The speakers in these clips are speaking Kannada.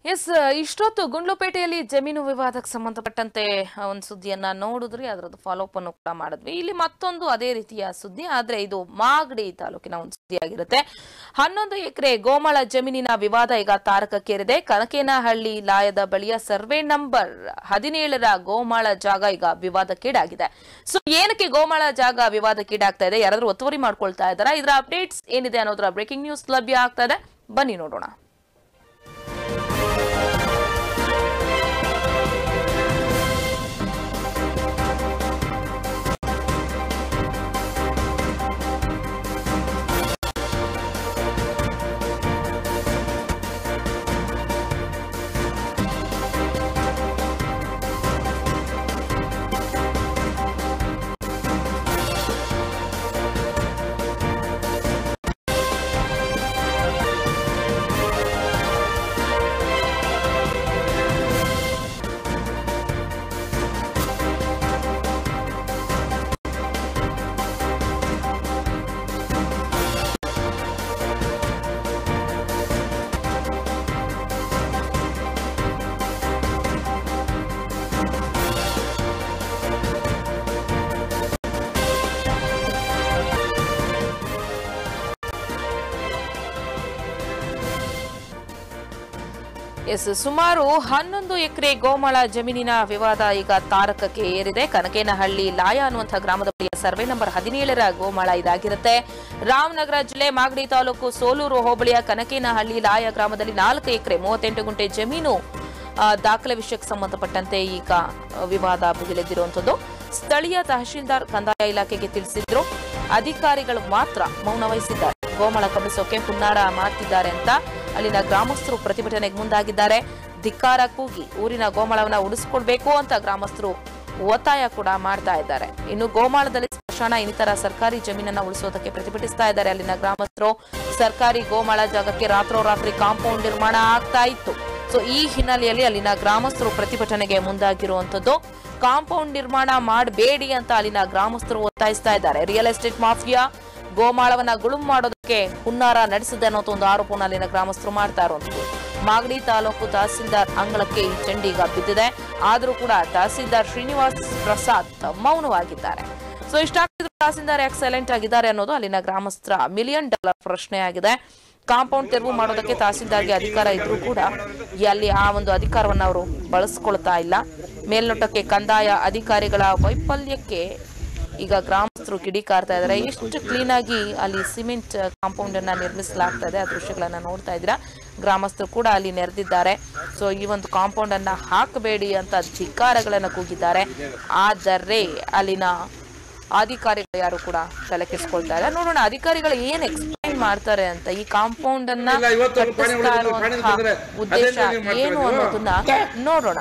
ಎಸ್ ಇಷ್ಟೊತ್ತು ಗುಂಡ್ಲುಪೇಟೆಯಲ್ಲಿ ಜಮೀನು ವಿವಾದಕ್ಕೆ ಸಂಬಂಧಪಟ್ಟಂತೆ ಒಂದು ಸುದ್ದಿಯನ್ನ ನೋಡಿದ್ರಿ ಅದರದ್ದು ಫಾಲೋ ಅಪ್ ಅನ್ನು ಕೂಡ ಮಾಡಿದ್ವಿ ಇಲ್ಲಿ ಮತ್ತೊಂದು ಅದೇ ರೀತಿಯ ಸುದ್ದಿ ಆದ್ರೆ ಇದು ಮಾಗಡಿ ತಾಲೂಕಿನ ಒಂದು ಸುದ್ದಿ ಆಗಿರುತ್ತೆ ಹನ್ನೊಂದು ಎಕರೆ ಗೋಮಾಳ ಜಮೀನಿನ ವಿವಾದ ಈಗ ತಾರಕಕ್ಕೇರಿದೆ ಕನಕೇನಹಳ್ಳಿ ಲಾಯದ ಬಳಿಯ ಸರ್ವೆ ನಂಬರ್ ಹದಿನೇಳರ ಗೋಮಾಳ ಜಾಗ ಈಗ ವಿವಾದಕ್ಕೀಡಾಗಿದೆ ಸೊ ಏನಕ್ಕೆ ಗೋಮಾಳ ಜಾಗ ವಿವಾದಕ್ಕೀಡಾಗ್ತಾ ಇದೆ ಯಾರಾದ್ರೂ ಒತ್ತುವರಿ ಮಾಡ್ಕೊಳ್ತಾ ಇದ್ದಾರಾ ಇದರ ಅಪ್ಡೇಟ್ಸ್ ಏನಿದೆ ಅನ್ನೋದರ ಬ್ರೇಕಿಂಗ್ ನ್ಯೂಸ್ ಲಭ್ಯ ಆಗ್ತಾ ಇದೆ ಬನ್ನಿ ನೋಡೋಣ ಎಸ್ ಸುಮಾರು ಹನ್ನೊಂದು ಎಕರೆ ಗೋಮಾಳ ಜಮೀನಿನ ವಿವಾದ ಈಗ ತಾರಕಕ್ಕೆ ಏರಿದೆ ಕನಕೇನಹಳ್ಳಿ ಲಾಯ ಅನ್ನುವಂತಹ ಗ್ರಾಮದ ಬಳಿಯ ಸರ್ವೆ ನಂಬರ್ ಹದಿನೇಳರ ಗೋಮಾಳ ಇದಾಗಿರುತ್ತೆ ರಾಮನಗರ ಜಿಲ್ಲೆ ಮಾಗಡಿ ತಾಲೂಕು ಸೋಲೂರು ಹೋಬಳಿಯ ಕನಕೇನಹಳ್ಳಿ ಲಾಯ ಗ್ರಾಮದಲ್ಲಿ ನಾಲ್ಕು ಎಕರೆ ಮೂವತ್ತೆಂಟು ಗುಂಟೆ ಜಮೀನು ಆ, ದಾಖಲೆ ವಿಷಯಕ್ಕೆ ಸಂಬಂಧಪಟ್ಟಂತೆ ಈಗ ಆ, ವಿವಾದ ಭುಗಿಲೆದ್ದಿರುವಂತದ್ದು ಸ್ಥಳೀಯ ತಹಶೀಲ್ದಾರ್ ಕಂದಾಯ ಇಲಾಖೆಗೆ ತಿಳಿಸಿದ್ರು ಅಧಿಕಾರಿಗಳು ಮಾತ್ರ ಮೌನ ವಹಿಸಿದ್ದಾರೆ ಗೋಮಾಳ ಕಬಳಿಸೋಕೆ ಹುನ್ನಾರ ಮಾಡ್ತಿದ್ದಾರೆ ಅಂತ ಅಲ್ಲಿನ ಗ್ರಾಮಸ್ಥರು ಪ್ರತಿಭಟನೆಗೆ ಮುಂದಾಗಿದ್ದಾರೆ ಧಿಕ್ಕಾರ ಕೂಗಿ ಊರಿನ ಗೋಮಾಳವನ್ನ ಉಳಿಸ್ಕೊಳ್ಬೇಕು ಅಂತ ಗ್ರಾಮಸ್ಥರು ಒತ್ತಾಯ ಕೂಡ ಮಾಡ್ತಾ ಇದ್ದಾರೆ ಇನ್ನು ಗೋಮಾಳದಲ್ಲಿ ಸ್ಮಶಾನ ಇನ್ನಿತರ ಸರ್ಕಾರಿ ಜಮೀನನ್ನ ಉಳಿಸೋದಕ್ಕೆ ಪ್ರತಿಭಟಿಸ್ತಾ ಇದ್ದಾರೆ ಅಲ್ಲಿನ ಗ್ರಾಮಸ್ಥರು ಸರ್ಕಾರಿ ಗೋಮಾಳ ಜಾಗಕ್ಕೆ ರಾತ್ರೋರಾತ್ರಿ ಕಾಂಪೌಂಡ್ ನಿರ್ಮಾಣ ಆಗ್ತಾ ಇತ್ತು ಸೊ ಈ ಹಿನ್ನೆಲೆಯಲ್ಲಿ ಅಲ್ಲಿನ ಗ್ರಾಮಸ್ಥರು ಪ್ರತಿಭಟನೆಗೆ ಮುಂದಾಗಿರುವಂತದ್ದು ಕಾಂಪೌಂಡ್ ನಿರ್ಮಾಣ ಮಾಡಬೇಡಿ ಅಂತ ಅಲ್ಲಿನ ಗ್ರಾಮಸ್ಥರು ಒತ್ತಾಯಿಸ್ತಾ ಇದ್ದಾರೆ ರಿಯಲ್ ಎಸ್ಟೇಟ್ ಮಾಫಿಯಾ ಗೋಮಾಳವನ್ನ ಗುಳುಂ ಮಾಡೋದಕ್ಕೆ ಹುನ್ನಾರ ನಡೆಸಿದೆ ಅನ್ನೋ ಒಂದು ಆರೋಪವನ್ನು ಅಲ್ಲಿನ ಗ್ರಾಮಸ್ಥರು ಮಾಡ್ತಾ ಇರುವಂತದ್ದು ಮಾಗಡಿ ತಾಲೂಕು ತಹಸೀಲ್ದಾರ್ ಅಂಗಳಕ್ಕೆ ಈ ಚಂಡೀಗ ಬಿದ್ದಿದೆ ಆದರೂ ಕೂಡ ತಹಸೀಲ್ದಾರ್ ಶ್ರೀನಿವಾಸ್ ಪ್ರಸಾದ್ ಮೌನವಾಗಿದ್ದಾರೆ ಸೊ ಇಷ್ಟಾಗ್ತಿದ್ರು ತಹಸೀಲ್ದಾರ್ ಯಾಕೆ ಸೈಲೆಂಟ್ ಆಗಿದ್ದಾರೆ ಅನ್ನೋದು ಅಲ್ಲಿನ ಗ್ರಾಮಸ್ಥರ ಮಿಲಿಯನ್ ಡಾಲರ್ ಪ್ರಶ್ನೆ ಆಗಿದೆ ಕಾಂಪೌಂಡ್ ತೆರವು ಮಾಡೋದಕ್ಕೆ ತಹಸೀಲ್ದಾರ್ಗೆ ಅಧಿಕಾರ ಇದ್ರೂ ಕೂಡ ಅಲ್ಲಿ ಆ ಒಂದು ಅಧಿಕಾರವನ್ನು ಅವರು ಬಳಸ್ಕೊಳ್ತಾ ಇಲ್ಲ ಮೇಲ್ನೋಟಕ್ಕೆ ಕಂದಾಯ ಅಧಿಕಾರಿಗಳ ವೈಫಲ್ಯಕ್ಕೆ ಈಗ ಗ್ರಾಮಸ್ಥರು ಕಿಡಿಕಾರ್ತಾ ಇದ್ದಾರೆ ಎಷ್ಟು ಕ್ಲೀನ್ ಆಗಿ ಅಲ್ಲಿ ಸಿಮೆಂಟ್ ಕಾಂಪೌಂಡ್ ಅನ್ನ ನಿರ್ಮಿಸಲಾಗ್ತಾ ಇದೆ ಆ ದೃಶ್ಯಗಳನ್ನ ನೋಡ್ತಾ ಇದ್ದೀರಾ ಗ್ರಾಮಸ್ಥರು ಕೂಡ ಅಲ್ಲಿ ನೆರೆದಿದ್ದಾರೆ ಸೊ ಈ ಒಂದು ಕಾಂಪೌಂಡ್ ಅನ್ನ ಹಾಕಬೇಡಿ ಅಂತ ಧಿಕ್ಕಾರಗಳನ್ನ ಕೂಗಿದ್ದಾರೆ ಆದರೆ ಅಲ್ಲಿನ ಅಧಿಕಾರಿಗಳು ಯಾರು ಕೂಡ ತಲೆ ಕೆಡಿಸ್ಕೊಳ್ತಾ ಇಲ್ಲ ನೋಡೋಣ ಅಧಿಕಾರಿಗಳು ಏನ್ ಎಕ್ಸ್ಪ್ಲೈನ್ ಮಾಡ್ತಾರೆ ಅಂತ ಈ ಕಾಂಪೌಂಡ್ ಅನ್ನ ಇಲ್ಲ, ಇವತ್ತು ಅವ್ರು ಪಾಣಿ ಕಟ್ಟಿಸ್ತಾ ಹೊಡೆದ್ರು, ಪಾಣಿ ಇರುವಂತಹ ತಂದ್ರೆ ಉದ್ದೇಶ ಅದನ್ನೇ ನೀವು ಮಾಡ್ತಾ ಏನು ಇರೋದು? ಅನ್ನೋದನ್ನ ನೋಡೋಣ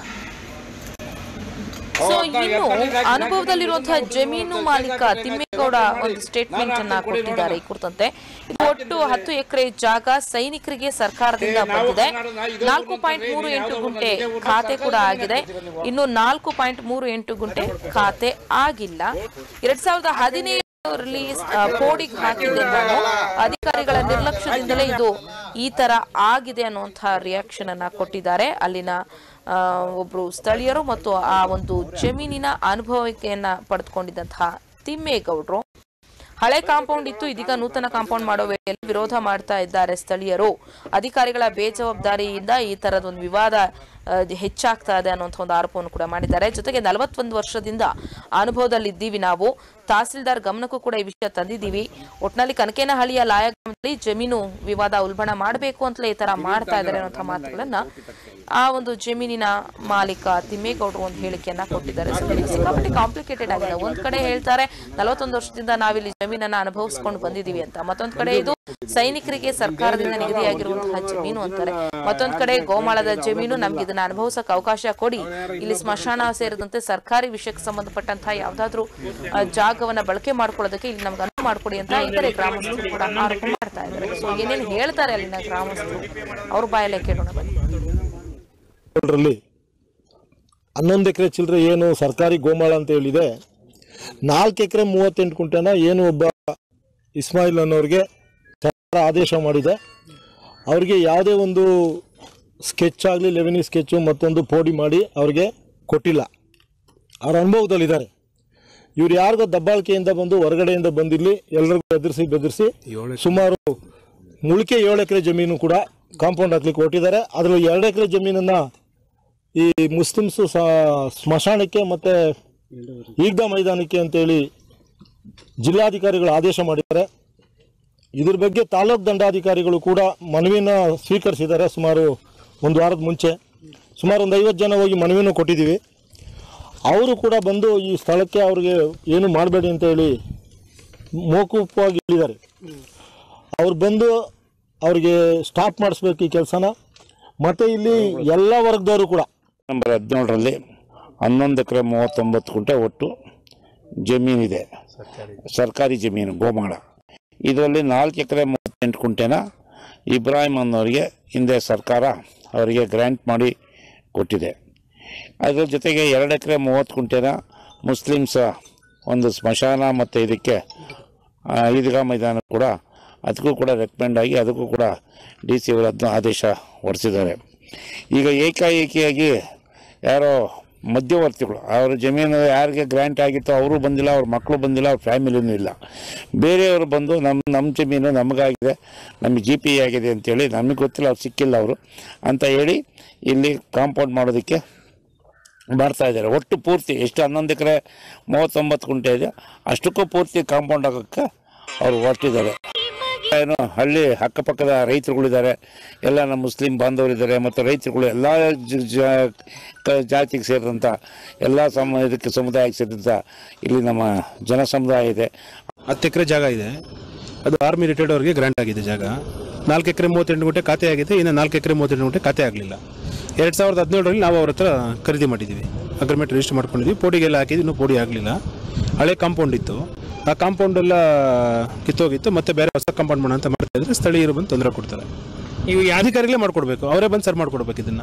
ಸೊ ಇನ್ನು ಅನುಭವದಲ್ಲಿರುವಂತಹ ಜಮೀನು ಮಾಲೀಕ ತಿಮ್ಮೇಗೌಡ ಒಂದು ಸ್ಟೇಟ್ಮೆಂಟ್ ಅನ್ನ ಕೊಟ್ಟಿದ್ದಾರೆ ಈ ಕುರಿತಂತೆ ಇದು ಒಟ್ಟು ಹತ್ತು ಎಕರೆ ಜಾಗ ಸೈನಿಕರಿಗೆ ಸರ್ಕಾರದಿಂದ ಬಂದಿದೆ ನಾಲ್ಕು ಪಾಯಿಂಟ್ ಮೂರು ಎಂಟು ಗುಂಟೆ ಖಾತೆ ಕೂಡ ಆಗಿದೆ ಇನ್ನು ನಾಲ್ಕು ಪಾಯಿಂಟ್ ಮೂರು ಎಂಟು ಗುಂಟೆ ಖಾತೆ ಆಗಿಲ್ಲ ಎರಡ್ ಸಾವಿರದ ಹದಿನೇಳರಲ್ಲಿ ಕೋಡಿಗೆ ಹಾಕಿದ್ದೆ ನಾನು ಅಧಿಕಾರಿಗಳ ನಿರ್ಲಕ್ಷ್ಯದಿಂದಲೇ ಇದು ಈ ತರ ಆಗಿದೆ ಅನ್ನುವಂತಹ ರಿಯಾಕ್ಷನ್ ಅನ್ನ ಕೊಟ್ಟಿದ್ದಾರೆ ಅಲ್ಲಿನ ಆ, ಒಬ್ರು ಸ್ಥಳೀಯರು ಮತ್ತು ಆ ಒಂದು ಜಮೀನಿನ ಅನುಭವಿಕೆಯನ್ನ ಪಡೆದುಕೊಂಡಿದ್ದಂತಹ ತಿಮ್ಮೇಗೌಡರು ಹಳೆ ಕಾಂಪೌಂಡ್ ಇತ್ತು ಇದೀಗ ನೂತನ ಕಾಂಪೌಂಡ್ ಮಾಡೋ ವೇಳೆಯಲ್ಲಿ ವಿರೋಧ ಮಾಡ್ತಾ ಇದ್ದಾರೆ ಸ್ಥಳೀಯರು ಅಧಿಕಾರಿಗಳ ಬೇಜವಾಬ್ದಾರಿಯಿಂದ ಈ ತರದ ಒಂದು ವಿವಾದ ಆ, ಹೆಚ್ಚಾಗ್ತಾ ಇದೆ ಅನ್ನುವಂಥ ಒಂದು ಆರೋಪವನ್ನು ಕೂಡ ಮಾಡಿದ್ದಾರೆ ಜೊತೆಗೆ ನಲವತ್ತೊಂದು ವರ್ಷದಿಂದ ಅನುಭವದಲ್ಲಿದ್ದೀವಿ ನಾವು ತಹಸೀಲ್ದಾರ್ ಗಮನಕ್ಕೂ ಕೂಡ ಈ ವಿಷಯ ತಂದಿದ್ದೀವಿ ಒಟ್ನಲ್ಲಿ ಕನಕೇನಹಳ್ಳಿಯ ಲಾಯ ಗ್ರಾಮದಲ್ಲಿ ಜಮೀನು ವಿವಾದ ಉಲ್ಬಣ ಮಾಡಬೇಕು ಅಂತಲೇ ಈ ತರ ಮಾಡ್ತಾ ಇದ್ದಾರೆ ಅನ್ನುವಂಥ ಮಾತುಗಳನ್ನ ಆ ಒಂದು ಜಮೀನಿನ ಮಾಲೀಕ ತಿಮ್ಮೇಗೌಡರು ಒಂದು ಹೇಳಿಕೆಯನ್ನ ಕೊಟ್ಟಿದ್ದಾರೆ ಸೊ ಇದು ಸಿಕ್ಕಾಪಟ್ಟೆ ಕಾಂಪ್ಲಿಕೇಟೆಡ್ ಆಗಿದೆ ಒಂದ್ ಕಡೆ ಹೇಳ್ತಾರೆ ನಲವತ್ತೊಂದು ವರ್ಷದಿಂದ ನಾವಿಲ್ಲಿ ಜಮೀನನ್ನ ಅನುಭವಿಸ್ಕೊಂಡು ಬಂದಿದೀವಿ ಅಂತ ಮತ್ತೊಂದ್ ಕಡೆ ಇದು ಸೈನಿಕರಿಗೆ ಸರ್ಕಾರದಿಂದ ನಿಗದಿಯಾಗಿರುವಂತಹ ಜಮೀನು ಅಂತಾರೆ ಮತ್ತೊಂದ್ ಕಡೆ ಗೋಮಾಳದ ಜಮೀನು ನಮ್ಗೆ ಇದನ್ನ ಅನುಭವಿಸಕ್ ಅವಕಾಶ ಕೊಡಿ ಇಲ್ಲಿ ಸ್ಮಶಾನ ಸೇರಿದಂತೆ ಸರ್ಕಾರಿ ವಿಷಯಕ್ಕೆ ಸಂಬಂಧಪಟ್ಟಂತಹ ಯಾವ್ದಾದ್ರು ಆ, ಜಾಗವನ್ನ ಬಳಕೆ ಮಾಡ್ಕೊಳ್ಳೋದಕ್ಕೆ ಇಲ್ಲಿ ನಮ್ಗೆ ಅನುವು ಮಾಡ್ಕೊಡಿ ಅಂತ ಇತರೆ ಗ್ರಾಮಸ್ಥರು ಕೂಡ ಆರೋಪ ಮಾಡ್ತಾ ಇದ್ದಾರೆ ಸೊ ಏನೇನು ಹೇಳ್ತಾರೆ ಅಲ್ಲಿನ ಗ್ರಾಮಸ್ಥರು ಅವ್ರ ಬಾಯಲ್ಲೇ ಕೇಳೋಣ ಬನ್ನಿ ರಲ್ಲಿ ಹನ್ನೊಂದು ಎಕರೆ ಚಿಲ್ಲರೆ ಏನು ಸರ್ಕಾರಿ ಗೋಮಾಳ ಅಂತ ಹೇಳಿದೆ ನಾಲ್ಕು ಎಕರೆ ಮೂವತ್ತೆಂಟು ಕುಂಟೆನ ಏನು ಒಬ್ಬ ಇಸ್ಮಾಯಿಲ್ ಅನ್ನೋರಿಗೆ ಸರ್ಕಾರ ಆದೇಶ ಮಾಡಿದೆ ಅವರಿಗೆ ಯಾವುದೇ ಒಂದು ಸ್ಕೆಚ್ ಆಗಲಿ ಲೆವೆನಿ ಸ್ಕೆಚ್ಚು ಮತ್ತೊಂದು ಪೋಡಿ ಮಾಡಿ ಅವ್ರಿಗೆ ಕೊಟ್ಟಿಲ್ಲ ಅವ್ರ ಅನುಭವದಲ್ಲಿದ್ದಾರೆ ಇವ್ರು ಯಾರಿಗೋ ದಬ್ಬಾಳಿಕೆಯಿಂದ ಬಂದು ಹೊರಗಡೆಯಿಂದ ಬಂದಿರಲಿ ಎಲ್ಲರಿಗೂ ಬೆದರಿಸಿ ಬೆದರಿಸಿ ಸುಮಾರು ಮುಳಿಕೆ ಏಳು ಎಕರೆ ಜಮೀನು ಕೂಡ ಕಾಂಪೌಂಡ್ ಹಾಕ್ಲಿಕ್ಕೆ ಕೊಟ್ಟಿದ್ದಾರೆ ಅದರಲ್ಲಿ ಎರಡು ಎಕರೆ ಜಮೀನನ್ನು ಈ ಮುಸ್ಲಿಮ್ಸು ಸ ಸ್ಮಶಾನಕ್ಕೆ ಮತ್ತು ಈಗ್ದಾ ಮೈದಾನಕ್ಕೆ ಅಂತೇಳಿ ಜಿಲ್ಲಾಧಿಕಾರಿಗಳು ಆದೇಶ ಮಾಡಿದ್ದಾರೆ ಇದ್ರ ಬಗ್ಗೆ ತಾಲೂಕು ದಂಡಾಧಿಕಾರಿಗಳು ಕೂಡ ಮನವಿನ ಸ್ವೀಕರಿಸಿದ್ದಾರೆ ಸುಮಾರು ಒಂದು ವಾರದ ಮುಂಚೆ ಸುಮಾರು ಒಂದು ಐವತ್ತು ಜನ ಹೋಗಿ ಮನವಿನೂ ಕೊಟ್ಟಿದ್ದೀವಿ ಅವರು ಕೂಡ ಬಂದು ಈ ಸ್ಥಳಕ್ಕೆ ಅವ್ರಿಗೆ ಏನು ಮಾಡಬೇಡಿ ಅಂತ ಹೇಳಿ ಮೋಕೂಪವಾಗಿ ಹೇಳಿದ್ದಾರೆ ಅವ್ರು ಬಂದು ಅವ್ರಿಗೆ ಸ್ಟಾಪ್ ಮಾಡಿಸ್ಬೇಕು ಈ ಕೆಲಸನ ಮತ್ತು ಇಲ್ಲಿ ಎಲ್ಲ ವರ್ಗದವರು ಕೂಡ ನಂಬರ್ ಹದಿನೇಳರಲ್ಲಿ ಹನ್ನೊಂದು ಎಕರೆ ಮೂವತ್ತೊಂಬತ್ತು ಗುಂಟೆ ಒಟ್ಟು ಜಮೀನಿದೆ ಸರ್ಕಾರಿ ಜಮೀನು ಗೋಮಾಳ ಇದರಲ್ಲಿ ನಾಲ್ಕು ಎಕರೆ ಮೂವತ್ತೆಂಟು ಗುಂಟೆನ ಇಬ್ರಾಹಿಂ ಅನ್ನೋರಿಗೆ ಹಿಂದೆ ಸರ್ಕಾರ ಅವರಿಗೆ ಗ್ರ್ಯಾಂಟ್ ಮಾಡಿ ಕೊಟ್ಟಿದೆ ಅದರ ಜೊತೆಗೆ ಎರಡು ಎಕರೆ ಮೂವತ್ತು ಗುಂಟೆನ ಮುಸ್ಲಿಮ್ಸ ಒಂದು ಸ್ಮಶಾನ ಮತ್ತು ಇದಕ್ಕೆ ಆ, ಈದ್ಗಾ ಮೈದಾನ ಕೂಡ ಅದಕ್ಕೂ ಕೂಡ ರೆಕಮೆಂಡ್ ಆಗಿ ಅದಕ್ಕೂ ಕೂಡ ಡಿ ಸಿ ಅವರು ಅದನ್ನ ಆದೇಶ ಹೊರಡಿಸಿದ್ದಾರೆ ಈಗ ಏಕಾಏಕಿಯಾಗಿ ಯಾರೋ ಮಧ್ಯವರ್ತಿಗಳು ಅವ್ರ ಜಮೀನು ಯಾರಿಗೆ ಗ್ರ್ಯಾಂಟ್ ಆಗಿತ್ತೋ ಅವರು ಬಂದಿಲ್ಲ ಅವ್ರ ಮಕ್ಕಳು ಬಂದಿಲ್ಲ ಅವ್ರ ಫ್ಯಾಮಿಲಿನೂ ಇಲ್ಲ ಬೇರೆಯವರು ಬಂದು ನಮ್ಮ ನಮ್ಮ ಜಮೀನು ನಮಗಾಗಿದೆ ನಮಗೆ ಜಿ ಪಿ ಆಗಿದೆ ಅಂತೇಳಿ ನಮಗೆ ಗೊತ್ತಿಲ್ಲ ಅವ್ರು ಸಿಕ್ಕಿಲ್ಲ ಅವರು ಅಂತ ಹೇಳಿ ಇಲ್ಲಿ ಕಾಂಪೌಂಡ್ ಮಾಡೋದಕ್ಕೆ ಮಾಡ್ತಾ ಇದ್ದಾರೆ ಒಟ್ಟು ಪೂರ್ತಿ ಎಷ್ಟು ಹನ್ನೊಂದು ಎಕರೆ ಮೂವತ್ತೊಂಬತ್ತು ಗುಂಟೆ ಇದೆ ಅಷ್ಟಕ್ಕೂ ಪೂರ್ತಿ ಕಾಂಪೌಂಡ್ ಹಾಕೋಕ್ಕೆ ಅವರು ಹೊರಟಿದ್ದಾರೆ ಏನು ಹಳ್ಳಿ ಅಕ್ಕಪಕ್ಕದ ರೈತರುಗಳಿದ್ದಾರೆ ಎಲ್ಲ ನಮ್ಮ ಮುಸ್ಲಿಂ ಬಾಂಧವರಿದ್ದಾರೆ ಮತ್ತು ರೈತರುಗಳು ಎಲ್ಲ ಜ- ಜ- ಕ- ಜಾತಿಗೆ ಸೇರಿದಂಥ ಎಲ್ಲ ಸಮ ಇದಕ್ಕೆ ಸಮುದಾಯಕ್ಕೆ ಸೇರಿದಂಥ ಇಲ್ಲಿ ನಮ್ಮ ಜನ ಸಮುದಾಯ ಇದೆ ಹತ್ತು ಎಕರೆ ಜಾಗ ಇದೆ ಅದು ಆರ್ಮಿ ರಿಟೈರ್ಡ್ ಅವರಿಗೆ ಗ್ರಾಂಟ್ ಆಗಿದೆ ಜಾಗ ನಾಲ್ಕು ಎಕರೆ ಮೂವತ್ತೆಂಟು ಗುಂಟೆ ಖಾತೆ ಆಗಿದೆ ಇನ್ನು ನಾಲ್ಕು ಎಕರೆ ಮೂವತ್ತೆಂಟು ಗುಂಟೆ ಖಾತೆ ಆಗಲಿಲ್ಲ ಎರಡು ಸಾವಿರದ ಹದಿನೇಳರಲ್ಲಿ ನಾವು ಅವ್ರ ಹತ್ರ ಖರೀದಿ ಮಾಡಿದ್ದೀವಿ ಅಗ್ರಿಮೆಂಟ್ ರಿಜಿಸ್ಟರ್ ಮಾಡ್ಕೊಂಡಿದ್ವಿ ಪೋಡಿಗೆಲ್ಲ ಹಾಕಿದ್ವಿ ಇನ್ನೂ ಪೋಡಿ ಆಗಲಿಲ್ಲ ಹಳೆ ಕಾಂಪೌಂಡ್ ಇತ್ತು ಆ ಕಾಂಪೌಂಡ್ ಎಲ್ಲ ಕಿತ್ತೋಗಿತ್ತು ಮತ್ತೆ ಬೇರೆ ಹೊಸ ಕಾಂಪೌಂಡ್ ಮಾಡೋಣ ಅಂತ ಮಾಡ್ತಾ ಇದ್ರೆ ಸ್ಥಳೀಯರು ಬಂದು ತೊಂದರೆ ಕೊಡ್ತಾರೆ ಇವು ಈ ಅಧಿಕಾರಿಗಳೇ ಮಾಡ್ಕೊಡ್ಬೇಕು ಅವರೇ ಬಂದು ಸರ್ ಮಾಡ್ಕೊಡ್ಬೇಕು ಇದನ್ನ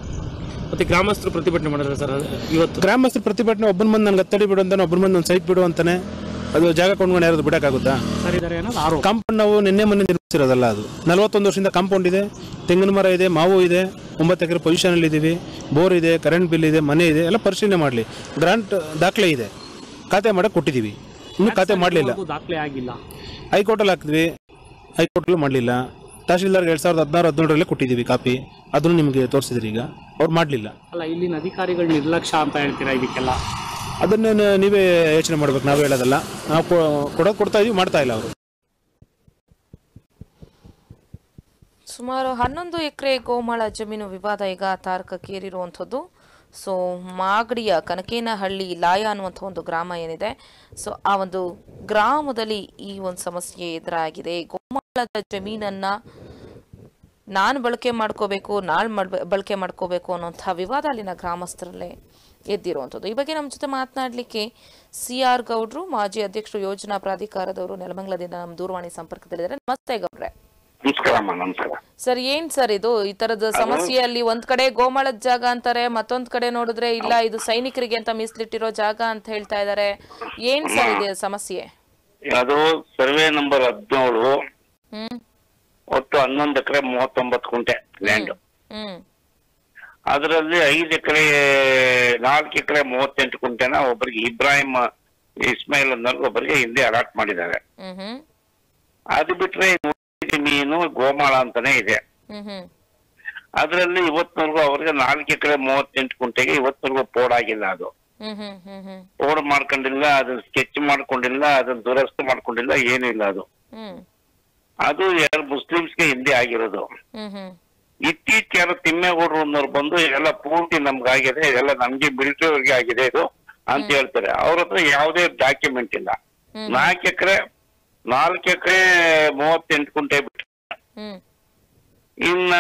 ಮತ್ತೆ ಗ್ರಾಮಸ್ಥರು ಪ್ರತಿಭಟನೆ ಮಾಡಿದ್ರೆ ಸರ್ ಇವತ್ತು ಗ್ರಾಮಸ್ಥರ ಪ್ರತಿಭಟನೆ ಒಬ್ಬನ ಮಂದಿ ನನ್ಗೆ ಹತ್ತಡಿ ಬಿಡು ಅಂತಾನೆ ಒಬ್ಬನ ಮಂದಿ ಒಂದು ಸೈಟ್ ಬಿಡು ಅಂತಾನೆ ಅದು ಜಾಗ ಕೊಂಡ್ಕೊಂಡು ಯಾರಾದ್ರು ಬಿಡೋಕ್ಕಾಗುತ್ತಾ ಸರ್ ಇದಾರೆ ಅನ್ನೋದು ಆರೋಪ ಕಾಂಪೌಂಡ್ ನಾವು ನಿನ್ನೆ ಮೊನ್ನೆ ನಿರ್ಮಿಸಿರೋದಲ್ಲ ಅದು ನಲವತ್ತೊಂದು ವರ್ಷದಿಂದ ಕಾಂಪೌಂಡ್ ಇದೆ ತೆಂಗಿನ ಮರ ಇದೆ ಮಾವು ಇದೆ ಒಂಬತ್ತು ಎಕರೆ ಪೊಸಿಷನಲ್ಲಿ ಇದ್ದೀವಿ ಬೋರ್ ಇದೆ ಕರೆಂಟ್ ಬಿಲ್ ಇದೆ ಮನೆ ಇದೆ ಎಲ್ಲ ಪರಿಶೀಲನೆ ಮಾಡಲಿ ಗ್ರಾಂಟ್ ದಾಖಲೆ ಇದೆ ಖಾತೆ ಮಾಡಕ್ಕೆ ಕೊಟ್ಟಿದ್ದೀವಿ ಇನ್ನೂ ಖಾತೆ ಮಾಡಲಿಲ್ಲ ಅದು ದಾಖಲೆ ಆಗಿಲ್ಲ ಹೈಕೋರ್ಟಲ್ಲಿ ಹಾಕಿದ್ವಿ ಹೈಕೋರ್ಟಲ್ಲೂ ಮಾಡಲಿಲ್ಲ ತಹಶೀಲ್ದಾರ್ಗೆ ಎರಡು ಸಾವಿರದ ಹದಿನಾರು ಹದಿನೇಳರಲ್ಲೇ ಕೊಟ್ಟಿದ್ದೀವಿ ಕಾಪಿ ಅದನ್ನು ನಿಮಗೆ ತೋರಿಸಿದ್ರಿ ಈಗ ಅವ್ರು ಮಾಡಲಿಲ್ಲ ಅಲ್ಲ ಇಲ್ಲಿನ ಅಧಿಕಾರಿಗಳ ನಿರ್ಲಕ್ಷ್ಯ ಅಂತ ಹೇಳ್ತೀರಾ ಇದಕ್ಕೆಲ್ಲ ಅದನ್ನು ನೀವೇ ಯೋಚನೆ ಮಾಡ್ಬೇಕು ನಾವು ಹೇಳೋದಲ್ಲ ನಾವು ಕೊ- ಕೊಡೋದು ಕೊಡ್ತಾ ಇದೀವಿ ಮಾಡ್ತಾ ಇಲ್ಲ ಅವರು ಸುಮಾರು ಹನ್ನೊಂದು ಎಕರೆ ಗೋಮಾಳ ಜಮೀನು ವಿವಾದ ಈಗ ತಾರಕಕ್ಕೇರಿರುವಂಥದ್ದು ಸೊ ಮಾಗಡಿಯ ಕನಕೇನಹಳ್ಳಿ ಲಾಯ ಅನ್ನುವಂಥ ಒಂದು ಗ್ರಾಮ ಏನಿದೆ ಸೊ ಆ ಒಂದು ಗ್ರಾಮದಲ್ಲಿ ಈ ಒಂದು ಸಮಸ್ಯೆ ಎದುರಾಗಿದೆ ಗೋಮಾಳದ ಜಮೀನನ್ನ ನಾನು ಬಳಕೆ ಮಾಡ್ಕೋಬೇಕು ನಾಳೆ ಮಾಡ್ಬ ಬಳಕೆ ಮಾಡ್ಕೋಬೇಕು ಅನ್ನೋಂಥ ವಿವಾದ ಅಲ್ಲಿನ ಗ್ರಾಮಸ್ಥರಲ್ಲೇ ಎದ್ದಿರುವಂಥದ್ದು ಈ ಬಗ್ಗೆ ನಮ್ಮ ಜೊತೆ ಮಾತನಾಡಲಿಕ್ಕೆ ಸಿ ಆರ್ ಗೌಡ್ರು ಮಾಜಿ ಅಧ್ಯಕ್ಷರು ಯೋಜನಾ ಪ್ರಾಧಿಕಾರದವರು ನೆಲಮಂಗಲದಿಂದ ನಮ್ಮ ದೂರವಾಣಿ ಸಂಪರ್ಕದಲ್ಲಿದ್ದಾರೆ ನಮಸ್ತೆ ಗೌಡ್ರೆ ನಮಸ್ಕಾರಮ್ಮ ನಮಸ್ಕಾರ ಸರ್ ಏನ್ ಸರ್ ಇದು ಈ ತರದ ಸಮಸ್ಯೆಯಲ್ಲಿ ಒಂದ್ ಕಡೆ ಗೋಮಾಳದ ಜಾಗ ಅಂತಾರೆ ಮತ್ತೊಂದ್ ಕಡೆ ನೋಡಿದ್ರೆ ಇಲ್ಲ ಇದು ಸೈನಿಕರಿಗೆ ಅಂತ ಮೀಸಲಿಟ್ಟಿರೋ ಜಾಗ ಅಂತ ಹೇಳ್ತಾ ಇದಾರೆ ಏನ್ ಸರ್ ಇದೆ ಸಮಸ್ಯೆ ಅದು ಸರ್ವೆ ನಂಬರ್ ಹದಿನೇಳು ಹ್ಮ್ ಒಟ್ಟು ಹನ್ನೊಂದು ಎಕರೆ ಮೂವತ್ತೊಂಬತ್ತು ಗುಂಟೆ ಲ್ಯಾಂಡ್ ಹ್ಮ್ ಅದರಲ್ಲಿ ಐದು ಎಕರೆ ನಾಲ್ಕು ಎಕರೆ ಮೂವತ್ತೆಂಟು ಗುಂಟೆನ ಒಬ್ಬರಿಗೆ ಇಬ್ರಾಹಿಂ ಇಸ್ಮಾಯಿಲ್ ಅನ್ನೋರ್ಗೆ ಒಬ್ಬರಿಗೆ ಹಿಂದೆ ಅಲಾಟ್ ಮಾಡಿದ್ದಾರೆ ಹ್ಮ್ ಹ್ಮ್ ಅದು ಬಿಟ್ರೆ ಉಳಿದ ಜಮೀನು ಗೋಮಾಳ ಅಂತಾನೆ ಇದೆ ಹ್ಮ್ ಹ್ಮ್ ಅದರಲ್ಲಿ ಇವತ್ತಿನವರೆಗೂ ಅವ್ರಿಗೆ ನಾಲ್ಕು ಎಕರೆ ಮೂವತ್ತೆಂಟು ಗುಂಟೆಗೆ ಇವತ್ತಿನವರೆಗೂ ಪೋಡ್ ಆಗಿಲ್ಲ ಅದು ಹ್ಮ್ ಹ್ಮ್ ಹ್ಮ್ ಹ್ಮ್ ಪೋಡ್ ಮಾಡ್ಕೊಂಡಿಲ್ಲ ಅದನ್ನ ಸ್ಕೆಚ್ ಮಾಡ್ಕೊಂಡಿಲ್ಲ ಅದನ್ನ ದುರಸ್ತು ಮಾಡ್ಕೊಂಡಿಲ್ಲ ಏನೂ ಇಲ್ಲ ಅದು ಹ್ಮ್ ಅದು ಎರಡು ಮುಸ್ಲಿಮ್ಸ್ಗೆ ಹಿಂದೆ ಆಗಿರೋದು ಹ್ಮ್ ಹ್ಮ್ ಇತ್ತೀಚೆಗೆ ಯಾರೋ ತಿಮ್ಮೇಗೌಡರು ಅನ್ನೋರು ಬಂದು ಇದೆಲ್ಲ ಪೂರ್ತಿ ನಮ್ಗಾಗಿದೆ ಇದೆಲ್ಲ ನಮ್ಗೆ ಮಿಲಿಟರಿ ಅವ್ರಿಗೆ ಆಗಿದೆ ಇದು ಅಂತ ಹೇಳ್ತಾರೆ ಅವ್ರ ಹತ್ರ ಯಾವುದೇ ಡಾಕ್ಯುಮೆಂಟ್ ಇಲ್ಲ ಹ್ಮ್. ನಾಲ್ಕು ಎಕರೆ ನಾಲ್ಕು ಎಕರೆ ಮೂವತ್ತೆಂಟು ಗುಂಟೆ ಬಿಟ್ಟು ಹ್ಮ್ ಇನ್ನ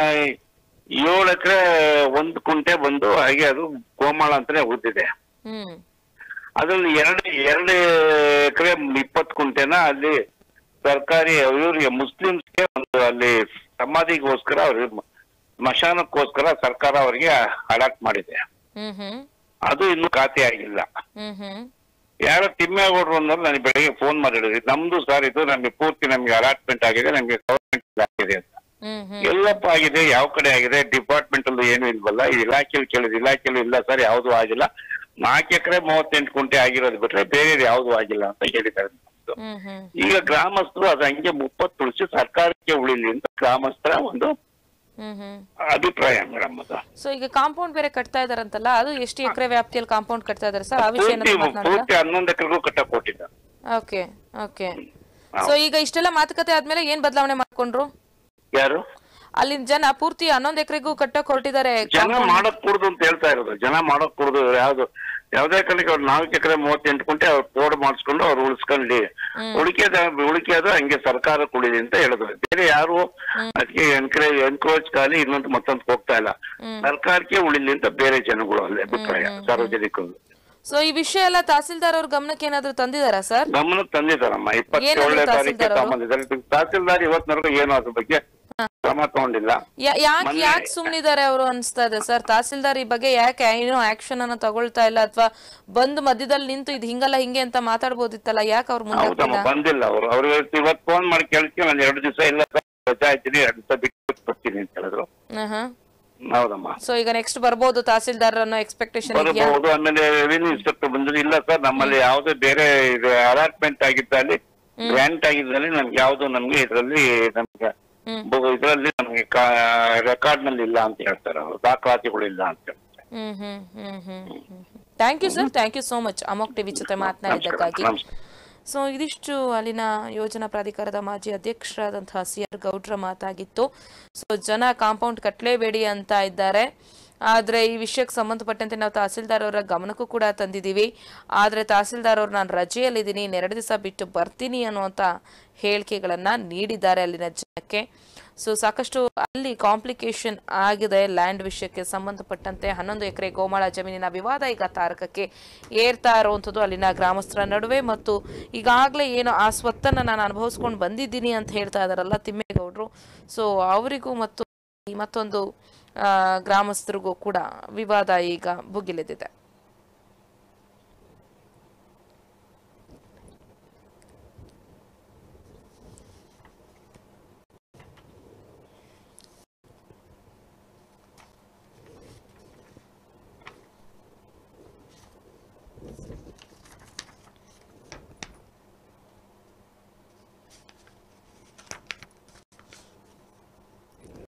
ಏಳು ಎಕರೆ ಒಂದು ಕುಂಟೆ ಬಂದು ಹಾಗೆ ಅದು ಗೋಮಾಳ ಅಂತಾನೆ ಉಳಿದಿದೆ ಹ್ಮ್ ಅದ್ರಲ್ಲಿ ಎರಡು ಎರಡು ಎಕರೆ ಇಪ್ಪತ್ತು ಕುಂಟೆನ ಅಲ್ಲಿ ಸರ್ಕಾರಿ ಇವರಿಗೆ ಮುಸ್ಲಿಮ್ಸ್ಗೆ ಒಂದು ಅಲ್ಲಿ ಸಮಾಧಿಗೋಸ್ಕರ ಅವ್ರಿಗೆ ಸ್ಮಶಾನಕ್ಕೋಸ್ಕರ ಸರ್ಕಾರ ಅವರಿಗೆ ಅಲಾಟ್ ಮಾಡಿದೆ ಹ್ಮ್ ಹ್ಮ್ ಅದು ಇನ್ನೂ ಖಾತೆ ಆಗಿಲ್ಲ ಹ್ಮ್ ಹ್ಮ್ ಯಾರೋ ತಿಮ್ಮೇಗೌಡರು ಅನ್ನೋರು ನನಗೆ ಬೆಳಗ್ಗೆ ಫೋನ್ ಮಾಡಿ ಹೇಳಿದ್ರು ನಮ್ದು ಸರ್ ಇದು ನಮಗೆ ಪೂರ್ತಿ ನಮಗೆ ಅಲಾಟ್ಮೆಂಟ್ ಆಗಿದೆ ನಮಗೆ ಗವರ್ಮೆಂಟ್ ಆಗಿದೆ ಅಂತ ಹ್ಮ್ ಹ್ಮ್ ಎಲ್ಲಪ್ಪ ಆಗಿದೆ ಯಾವ ಕಡೆ ಆಗಿದೆ ಡಿಪಾರ್ಟ್ಮೆಂಟ್ ಅಲ್ಲಿ ಏನು ಇಲ್ವಲ್ಲ ಈ ಇಲಾಖೆಯಲ್ಲಿ ಕೇಳಿದ ಇಲಾಖೆಯಲ್ಲಿ ಇಲ್ಲ ಸರ್ ಯಾವ್ದು ಆಗಿಲ್ಲ ನಾಲ್ಕು ಎಕರೆ ಮೂವತ್ತೆಂಟು ಕುಂಟೆ ಆಗಿರೋದು ಬಿಟ್ರೆ ಬೇರೆ ಯಾವ್ದು ಆಗಿಲ್ಲ ಅಂತ ಹೇಳಿದ್ದಾರೆ ಹ್ಮ್ ಹ್ಮ್ ಈಗ ಗ್ರಾಮಸ್ಥರು ಅದು ಹಂಗೆ ಮುಪ್ಪತ್ತು ಉಳಿಸಿ ಸರ್ಕಾರಕ್ಕೆ ಉಳಿಲಿ ಅಂತ ಗ್ರಾಮಸ್ಥರ ಒಂದು ಹ್ಮ್ ಹ್ಮ್ ಅಭಿಪ್ರಾಯ ಮೇಡಮ್ ಅದು ಸೊ ಈಗ ಕಾಂಪೌಂಡ್ ಬೇರೆ ಕಟ್ತಾ ಇದಾರಂತಲ್ಲ ಅದು ಎಷ್ಟು ಎಕರೆ ವ್ಯಾಪ್ತಿಯಲ್ಲಿ ಕಾಂಪೌಂಡ್ ಕಟ್ತಾ ಇದಾರೆ ಸರ್ ಆ ವಿಷಯ ಪೂರ್ತಿ ಏನಾದ್ರು ಮಾತನಾಡಿದ್ರ ಪೂರ್ತಿ ಹನ್ನೊಂದು ಎಕರೆಗೂ ಕಟ್ಟಕ್ ಕೊಟ್ಟಿದ್ದ ಓಕೆ ಓಕೆ ಸೊ ಈಗ ಇಷ್ಟೆಲ್ಲ ಮಾತುಕತೆ ಆದ್ಮೇಲೆ ಏನ್ ಬದಲಾವಣೆ ಮಾಡ್ಕೊಂಡ್ರು ಯಾರು ಅಲ್ಲಿನ ಜನ ಪೂರ್ತಿ ಹನ್ನೊಂದ್ ಎಕರೆಗೂ ಕಟ್ಟಕ್ ಹೊರಟಿದ್ದಾರೆ ಜನ ಮಾಡಕ್ ಕೂಡುದು ಅಂತ ಹೇಳ್ತಾ ಇರೋದು ಜನ ಮಾಡಕ್ ಕೂಡುದು ಯಾವ್ದು ಯಾವ್ದೇ ಕಾಲಕ್ಕೆ ಅವ್ರು ನಾಲ್ಕು ಎಕರೆ ಮೂವತ್ತೆಂಟು ಕುಂಟೆ ಅವ್ರು ತೋಡ್ ಮಾಡಿಸ್ಕೊಂಡು ಅವ್ರು ಉಳಿಸ್ಕೊಳ್ಳಿ ಉಳಿಕೆದ ಉಳಿಕೆದು ಹಂಗೆ ಸರ್ಕಾರ ಕುಳಿದಿ ಅಂತ ಹೇಳಿದ್ರು ಬೇರೆ ಯಾರು ಅದಕ್ಕೆ ಎನ್ಕರೇಜ್ ಎನ್ಕ್ರೋಚ್ ಖಾಲಿ ಇನ್ನೊಂದು ಮತ್ತೊಂದು ಹೋಗ್ತಾ ಇಲ್ಲ ಸರ್ಕಾರಕ್ಕೆ ಉಳಿಲಿ ಅಂತ ಬೇರೆ ಜನಗಳು ಅಲ್ಲಿ ಅಭಿಪ್ರಾಯ ಸಾರ್ವಜನಿಕರು ಸೊ ಈ ವಿಷಯ ಎಲ್ಲ ತಹಸೀಲ್ದಾರ್ ಅವ್ರ ಗಮನಕ್ಕೆ ಏನಾದ್ರು ತಂದಿದಾರಾ ಸರ್ ಗಮನಕ್ಕೆ ತಂದಿದ್ದಾರಮ್ಮ ಇಪ್ಪತ್ತೇಳನೇ ಏನಂದ್ರು ತಾರೀಕಿಗೆ ತಹಸೀಲ್ದಾರ್ ಅವರು? ಸಂಬಂಧಿಸಿದ ತಹಸೀಲ್ದಾರ್ ಇವತ್ತಿನವರೆಗೂ ಏನು ಅದ್ರ ಬಗ್ಗೆ ಕ್ರಮ ತಗೊಂಡಿಲ್ಲ ಯಾಕೆ ಮೊನ್ನೆ- ಯಾಕೆ ಸುಮ್ನಿದ್ದಾರೆ ಅವರು ಅನ್ಸ್ತಾ ಇದೆ ಸರ್ ತಹಸೀಲ್ದಾರ್ ಈ ಬಗ್ಗೆ ಯಾಕೆ ಏನೋ ಆಕ್ಷನ್ ಅನ್ನ ತಗೊಳ್ತಾ ಇಲ್ಲ ಅಥವಾ ಬಂದು ಮಧ್ಯದಲ್ಲಿ ನಿಂತು ಇದು ಹಿಂಗಲ್ಲ ಹಿಂಗೆ ಅಂತ ಮಾತಾಡ್ಬೋದಿತ್ತಲ್ಲ ಯಾಕೆ ಅವ್ರು ಮುಂದೆ ಹೌದಮ್ಮ ಹಾಕ್ತಿಲ್ಲ? ಬಂದಿಲ್ಲ ಅವರು ಅವ್ರು ಇವತ್ತು ಫೋನ್ ಮಾಡಿ ಕೇಳ್ತೀನಿ ನಾನು ಎರಡು ದಿವಸ ಇಲ್ಲ ಸರ್ ರಜಾ ಇದ್ದೀನಿ ಎರಡು ದಿವಸ ಬಿಟ್ಟು ಬರ್ತೀನಿ ಅಂತ ಹೇಳಿದ್ರು ಆಹಾ. ಹೌದಮ್ಮ ಸೊ ಈಗ ನೆಕ್ಸ್ಟ್ ಬರ್ಬೋದು ತಹಸೀಲ್ದಾರ್ ಅನ್ನೋ ಎಕ್ಸ್ಪೆಕ್ಟೇಷನ್ ಇದೆಯಾ ಬರಬಹುದು ಆಮೇಲೆ ರೆವಿನ್ಯೂ ಇನ್ಸ್ಪೆಕ್ಟರ್ ಬಂದ್ರು ಇಲ್ಲ ಸರ್ ನಮ್ಮಲ್ಲಿ ಯಾವುದೇ ಬೇರೆ ಅಲಾಟ್ಮೆಂಟ್ ಆಗಿದ್ದಲ್ಲಿ ಗ್ರಾಂಟ್ ಆಗಿದ್ದಲ್ಲಿ ನಮ್ಗೆ ಯಾವ್ದು ನಮ್ಗೆ ಇದರಲ್ಲಿ ನಮ್ಗೆ ಇದರಲ್ಲಿ ನಮ್ಗೆ ರೆಕಾರ್ಡ್ ನಲ್ಲಿ ಇಲ್ಲ ಅಂತ ಹೇಳ್ತಾರೆ ಅವರು ದಾಖಲಾತಿಗಳು ಇಲ್ಲ ಅಂತ ಹೇಳ್ತಾರೆ ಹ್ಮ್ ಹ್ಮ್ ಹ್ಮ್ ಹ್ಮ್ ಹ್ಮ್ thank you sir thank you so much ಅಮೋಕ್ ಟಿವಿ ಜೊತೆ ಮಾತನಾಡಿದ್ದಕ್ಕಾಗಿ ನಮಸ್ಕಾರ ಸೊ ಇದಿಷ್ಟು ಅಲ್ಲಿನ ಯೋಜನಾ ಪ್ರಾಧಿಕಾರದ ಮಾಜಿ ಅಧ್ಯಕ್ಷರಾದಂತಹ ಸಿ ಆರ್ ಗೌಡ್ರ ಮಾತಾಗಿತ್ತು ಸೊ ಜನ ಕಾಂಪೌಂಡ್ ಕಟ್ಟಲೇಬೇಡಿ ಅಂತ ಇದ್ದಾರೆ ಆದರೆ ಈ ವಿಷಯಕ್ಕೆ ಸಂಬಂಧಪಟ್ಟಂತೆ ನಾವು ತಹಸೀಲ್ದಾರ್ ಅವರ ಗಮನಕ್ಕೂ ಕೂಡ ತಂದಿದ್ದೀವಿ ಆದರೆ ತಹಸೀಲ್ದಾರ್ ಅವರು ನಾನು ರಜೆಯಲ್ಲಿದ್ದೀನಿ ಇನ್ನೆರಡು ದಿವಸ ಬಿಟ್ಟು ಬರ್ತೀನಿ ಅನ್ನುವಂಥ ಹೇಳಿಕೆಗಳನ್ನು ನೀಡಿದ್ದಾರೆ ಅಲ್ಲಿನ ಜನಕ್ಕೆ ಸೊ ಸಾಕಷ್ಟು ಅಲ್ಲಿ ಕಾಂಪ್ಲಿಕೇಶನ್ ಆಗಿದೆ ಲ್ಯಾಂಡ್ ವಿಷಯಕ್ಕೆ ಸಂಬಂಧಪಟ್ಟಂತೆ ಹನ್ನೊಂದು ಎಕರೆ ಗೋಮಾಳ ಜಮೀನಿನ ವಿವಾದ ಈಗ ತಾರಕಕ್ಕೆ ಏರ್ತಾ ಇರುವಂಥದ್ದು ಅಲ್ಲಿನ ಗ್ರಾಮಸ್ಥರ ನಡುವೆ ಮತ್ತು ಈಗಾಗಲೇ ಏನು ಆ ಸ್ವತ್ತನ್ನು ನಾನು ಅನುಭವಿಸ್ಕೊಂಡು ಬಂದಿದ್ದೀನಿ ಅಂತ ಹೇಳ್ತಾ ಇದ್ದಾರಲ್ಲ ತಿಮ್ಮೇಗೌಡರು ಸೊ ಅವರಿಗೂ ಮತ್ತು ಈ ಮತ್ತೊಂದು ಆ, ಗ್ರಾಮಸ್ಥರಿಗೂ ಕೂಡ ವಿವಾದ ಈಗ ಭುಗಿಲೆದಿದೆ